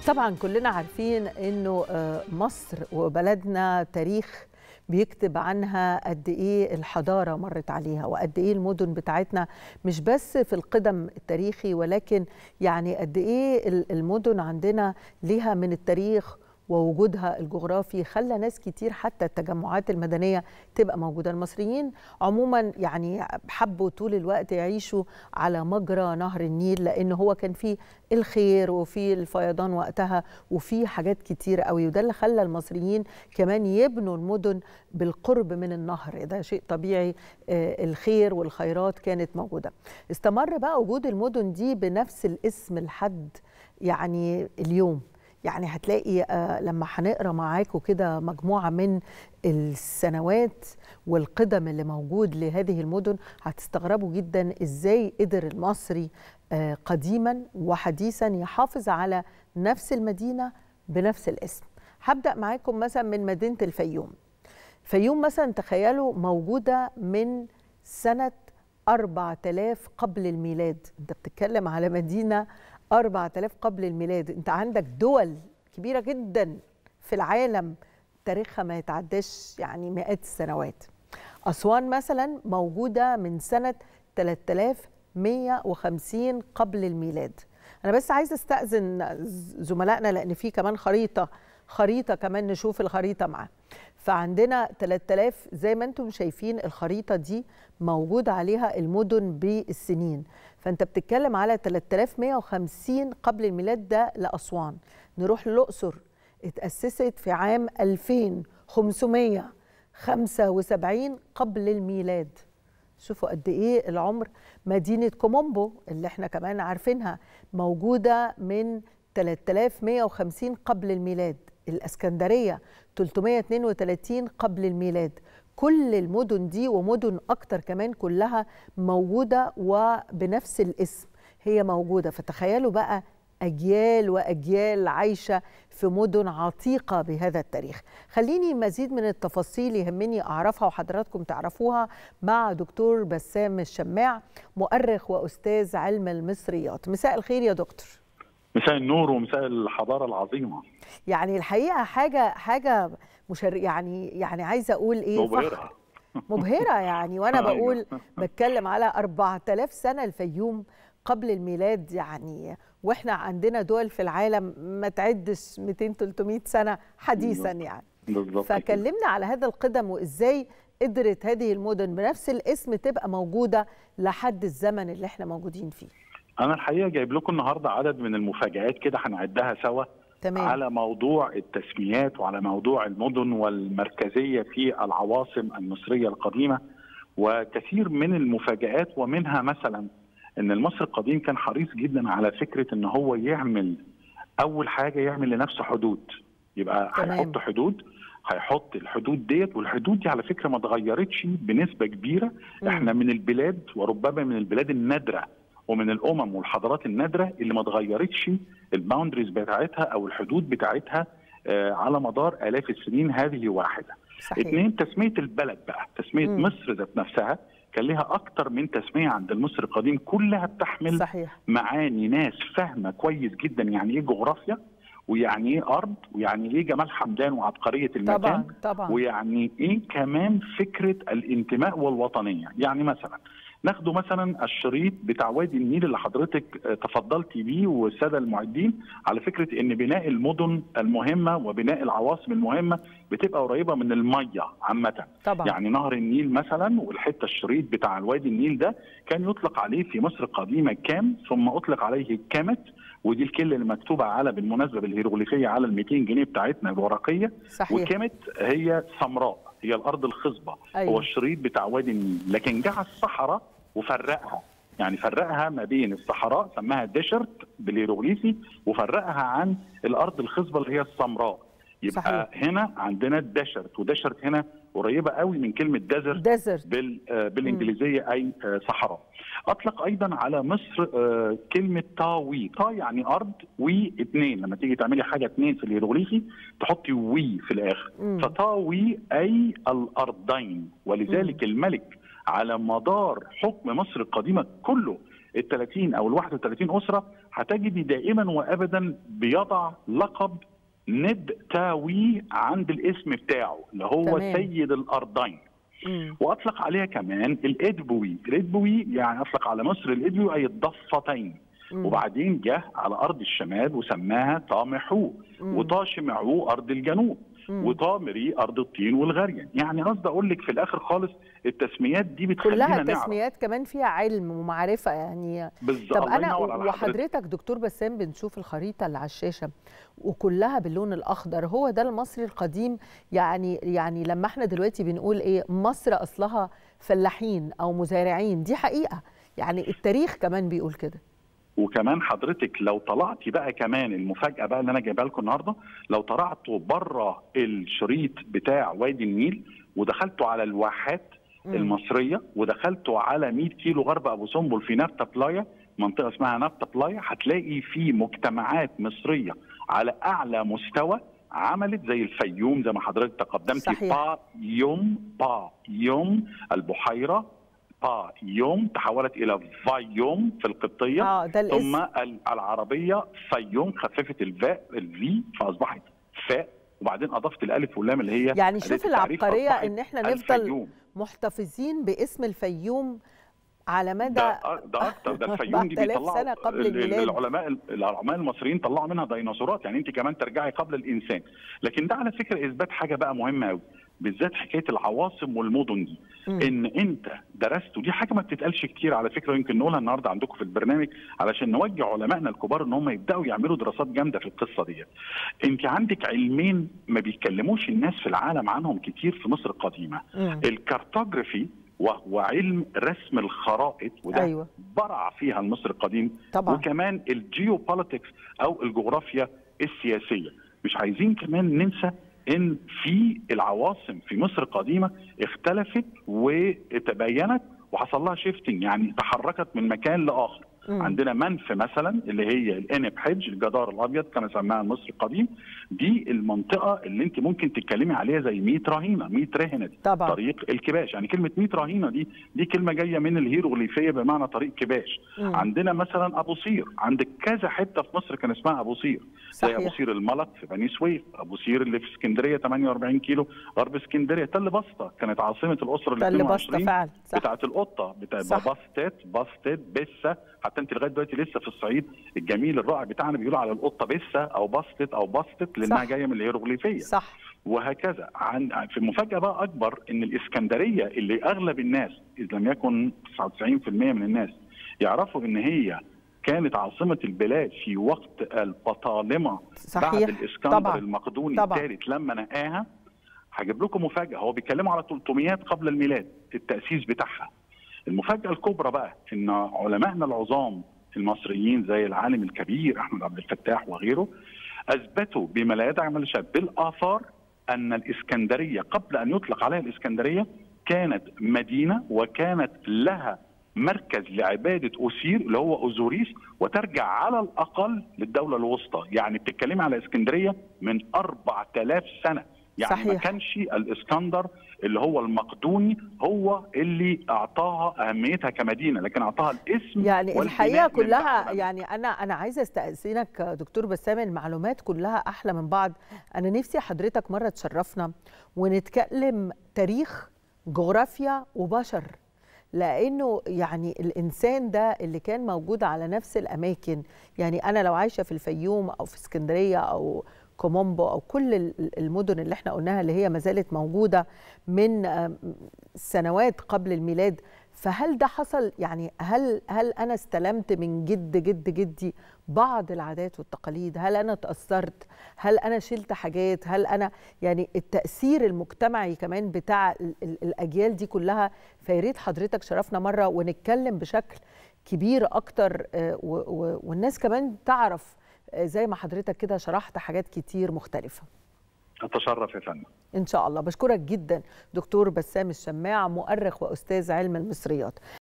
طبعا كلنا عارفين انه مصر وبلدنا تاريخ بيكتب عنها قد ايه الحضاره مرت عليها وقد ايه المدن بتاعتنا مش بس في القدم التاريخي ولكن يعني قد ايه المدن عندنا ليها من التاريخ ووجودها الجغرافي خلى ناس كتير حتى التجمعات المدنيه تبقى موجوده المصريين عموما يعني حبوا طول الوقت يعيشوا على مجرى نهر النيل لان هو كان فيه الخير وفي الفيضان وقتها وفي حاجات كتير قوي وده اللي خلى المصريين كمان يبنوا المدن بالقرب من النهر ده شيء طبيعي الخير والخيرات كانت موجوده استمر بقى وجود المدن دي بنفس الاسم لحد يعني اليوم يعني هتلاقي لما هنقرا معاكم كده مجموعه من السنوات والقدم اللي موجود لهذه المدن هتستغربوا جدا ازاي قدر المصري قديما وحديثا يحافظ على نفس المدينه بنفس الاسم هبدا معاكم مثلا من مدينه الفيوم الفيوم مثلا تخيلوا موجوده من سنه 4000 قبل الميلاد انت بتتكلم على مدينه 4000 قبل الميلاد انت عندك دول كبيره جدا في العالم تاريخها ما يتعداش يعني مئات السنوات اسوان مثلا موجوده من سنه 3150 قبل الميلاد انا بس عايزه استاذن زملائنا لان في كمان خريطه خريطه كمان نشوف الخريطه معاه فعندنا 3000 زي ما انتم شايفين الخريطه دي موجود عليها المدن بالسنين فانت بتتكلم على 3150 قبل الميلاد ده لاسوان نروح للاقصر اتاسست في عام 2575 قبل الميلاد شوفوا قد ايه العمر مدينه كومومبو اللي احنا كمان عارفينها موجوده من 3150 قبل الميلاد الاسكندريه 332 قبل الميلاد كل المدن دي ومدن اكتر كمان كلها موجوده وبنفس الاسم هي موجوده فتخيلوا بقى اجيال واجيال عايشه في مدن عتيقه بهذا التاريخ خليني مزيد من التفاصيل يهمني اعرفها وحضراتكم تعرفوها مع دكتور بسام الشماع مؤرخ واستاذ علم المصريات مساء الخير يا دكتور مساء النور ومساء الحضاره العظيمه يعني الحقيقه حاجه حاجه مشر يعني يعني عايزه اقول ايه مبهره مبهره يعني وانا بقول بتكلم على 4000 سنه الفيوم قبل الميلاد يعني واحنا عندنا دول في العالم ما تعدش 200 300 سنه حديثا يعني بالظبط فكلمنا على هذا القدم وازاي قدرت هذه المدن بنفس الاسم تبقى موجوده لحد الزمن اللي احنا موجودين فيه انا الحقيقه جايب لكم النهارده عدد من المفاجآت كده هنعدها سوا تمام. على موضوع التسميات وعلى موضوع المدن والمركزيه في العواصم المصريه القديمه وكثير من المفاجآت ومنها مثلا ان المصري القديم كان حريص جدا على فكره ان هو يعمل اول حاجه يعمل لنفسه حدود يبقى هيحط حدود هيحط الحدود ديت والحدود دي على فكره ما اتغيرتش بنسبه كبيره م. احنا من البلاد وربما من البلاد النادره ومن الامم والحضارات النادره اللي ما اتغيرتش الباوندريز بتاعتها او الحدود بتاعتها آه على مدار الاف السنين هذه واحده. صحيح. اثنين تسميه البلد بقى، تسميه م. مصر ذات نفسها كان لها اكتر من تسميه عند المصري القديم كلها بتحمل صحيح. معاني ناس فاهمه كويس جدا يعني ايه جغرافيا ويعني ايه ارض ويعني ايه جمال حمدان وعبقريه المكان طبعا طبعا ويعني ايه كمان فكره الانتماء والوطنيه يعني مثلا ناخده مثلا الشريط بتاع وادي النيل اللي حضرتك تفضلتي بيه والساده المعدين على فكره ان بناء المدن المهمه وبناء العواصم المهمه بتبقى قريبه من الميه عامه طبعا. يعني نهر النيل مثلا والحته الشريط بتاع الوادي النيل ده كان يطلق عليه في مصر القديمه كام ثم اطلق عليه كامت ودي الكلمه اللي مكتوبه على بالمناسبه بالهيروغليفيه على ال 200 جنيه بتاعتنا الورقيه صحيح. وكامت هي سمراء هي الارض الخصبه أيوة. هو الشريط بتاع وادي النيل لكن جه الصحراء وفرقها يعني فرقها ما بين الصحراء سماها ديشرت بالهيروغليفي وفرقها عن الارض الخصبه اللي هي السمراء يبقى صحيح. هنا عندنا الديشرت وديشرت هنا قريبه قوي من كلمه ديزرت ديزرت بال آه بالانجليزيه اي آه صحراء اطلق ايضا على مصر آه كلمه تاوي تا يعني ارض وي اثنين لما تيجي تعملي حاجه اثنين في الهيروغليفي تحطي وي في الاخر فتاوي اي الارضين ولذلك م. الملك على مدار حكم مصر القديمه كله ال 30 او ال 31 اسره هتجدي دائما وابدا بيضع لقب نبتاوي عند الاسم بتاعه اللي هو تمام. سيد الارضين مم. واطلق عليها كمان الادبوي الادبوي يعني اطلق على مصر الادبوي اي الضفتين مم. وبعدين جه على ارض الشمال وسماها طامحو مم. وطاشمعو ارض الجنوب مم. وطامري ارض الطين والغريان يعني قصدي اقول لك في الاخر خالص التسميات دي بتخلينا كلها نعرف تسميات كمان فيها علم ومعرفة يعني بالظبط طب الله انا ينور على حضرتك. وحضرتك دكتور بسام بنشوف الخريطه اللي على الشاشه وكلها باللون الاخضر هو ده المصري القديم يعني يعني لما احنا دلوقتي بنقول ايه مصر اصلها فلاحين او مزارعين دي حقيقه يعني التاريخ كمان بيقول كده وكمان حضرتك لو طلعتي بقى كمان المفاجاه بقى اللي انا جايبها لكم النهارده لو طلعتوا بره الشريط بتاع وادي النيل ودخلتوا على الواحات مم. المصريه ودخلتوا على 100 كيلو غرب ابو سمبل في نافتا بلايا منطقه اسمها نافتا بلايا هتلاقي في مجتمعات مصريه على اعلى مستوى عملت زي الفيوم زي ما حضرتك تقدمتي صحيح. با يوم با يوم البحيره با يوم تحولت الى فايوم في القبطيه اه ده ثم الاسم ال- العربيه فيوم خففت الفاء الفي فاصبحت فاء وبعدين اضفت الالف واللام اللي هي يعني أداة شوف التعريف العبقريه أصبحت ان احنا نفضل الفيوم محتفظين باسم الفيوم على مدى ده ده اكتر ده الفيوم دي 4000 بيطلعوا سنة قبل ال- ال- الميلاد. العلماء العلماء المصريين طلعوا منها ديناصورات يعني انت كمان ترجعي قبل الانسان لكن ده على فكره اثبات حاجه بقى مهمه قوي بالذات حكايه العواصم والمدن دي مم. ان انت درست ودي حاجه ما بتتقالش كتير على فكره يمكن نقولها النهارده عندكم في البرنامج علشان نوجه علمائنا الكبار ان هم يبداوا يعملوا دراسات جامده في القصه دي انت عندك علمين ما بيتكلموش الناس في العالم عنهم كتير في مصر القديمه مم. الكارتوجرافي وهو علم رسم الخرائط وده أيوة. برع فيها المصري القديم طبعا وكمان الجيوبوليتكس او الجغرافيا السياسيه مش عايزين كمان ننسى ان في العواصم في مصر القديمه اختلفت وتباينت وحصل لها شيفتنج يعني تحركت من مكان لاخر مم. عندنا منف مثلا اللي هي الانب حج الجدار الابيض كما سماها المصري القديم دي المنطقه اللي انت ممكن تتكلمي عليها زي 100 رهينه 100 رهنه دي طبعا طريق الكباش يعني كلمه 100 رهينه دي دي كلمه جايه من الهيروغليفيه بمعنى طريق كباش مم. عندنا مثلا ابو صير عندك كذا حته في مصر كان اسمها ابو صير زي ابو صحيح صير الملك في بني سويف ابو صير اللي في اسكندريه 48 كيلو غرب اسكندريه تل بسطه كانت عاصمه الاسره ال ده اللي بسطه 22 فعلا صح بتاعت القطه بتاع صح. بسطت بسطت بسه حتى انت لغايه دلوقتي لسه في الصعيد الجميل الرائع بتاعنا بيقولوا على القطه بسه او بسطت او بسطت لانها صح. جايه من الهيروغليفيه صح وهكذا عن في مفاجاه بقى اكبر ان الاسكندريه اللي اغلب الناس اذ لم يكن 99% من الناس يعرفوا ان هي كانت عاصمه البلاد في وقت البطالمه بعد صحيح الاسكندر طبعا. المقدوني طبعا. الثالث لما نقاها هجيب لكم مفاجاه هو بيتكلموا على 300 قبل الميلاد التاسيس بتاعها المفاجاه الكبرى بقى ان علمائنا العظام المصريين زي العالم الكبير احمد عبد الفتاح وغيره اثبتوا بما لا يدع من الشك بالاثار ان الاسكندريه قبل ان يطلق عليها الاسكندريه كانت مدينه وكانت لها مركز لعباده اوسير اللي هو اوزوريس وترجع على الاقل للدوله الوسطى يعني بتتكلمي على اسكندريه من 4000 سنه يعني صحيح. ما كانش الاسكندر اللي هو المقدوني هو اللي اعطاها اهميتها كمدينه لكن اعطاها الاسم يعني والبناء الحقيقه من كلها بعدها. يعني انا انا عايزه استاذنك دكتور بسام المعلومات كلها احلى من بعض انا نفسي حضرتك مره تشرفنا ونتكلم تاريخ جغرافيا وبشر لانه يعني الانسان ده اللي كان موجود على نفس الاماكن يعني انا لو عايشه في الفيوم او في اسكندريه او كومومبو او كل ال- المدن اللي احنا قلناها اللي هي ما زالت موجوده من آم، سنوات قبل الميلاد فهل ده حصل يعني هل هل انا استلمت من جد جد جدي بعض العادات والتقاليد هل انا تاثرت هل انا شلت حاجات هل انا يعني التاثير المجتمعي كمان بتاع ال- ال- الاجيال دي كلها فياريت حضرتك شرفنا مره ونتكلم بشكل كبير اكتر آه، و- و- والناس كمان تعرف آه، زي ما حضرتك كده شرحت حاجات كتير مختلفه اتشرف يا فندم ان شاء الله بشكرك جدا دكتور بسام الشماع مؤرخ واستاذ علم المصريات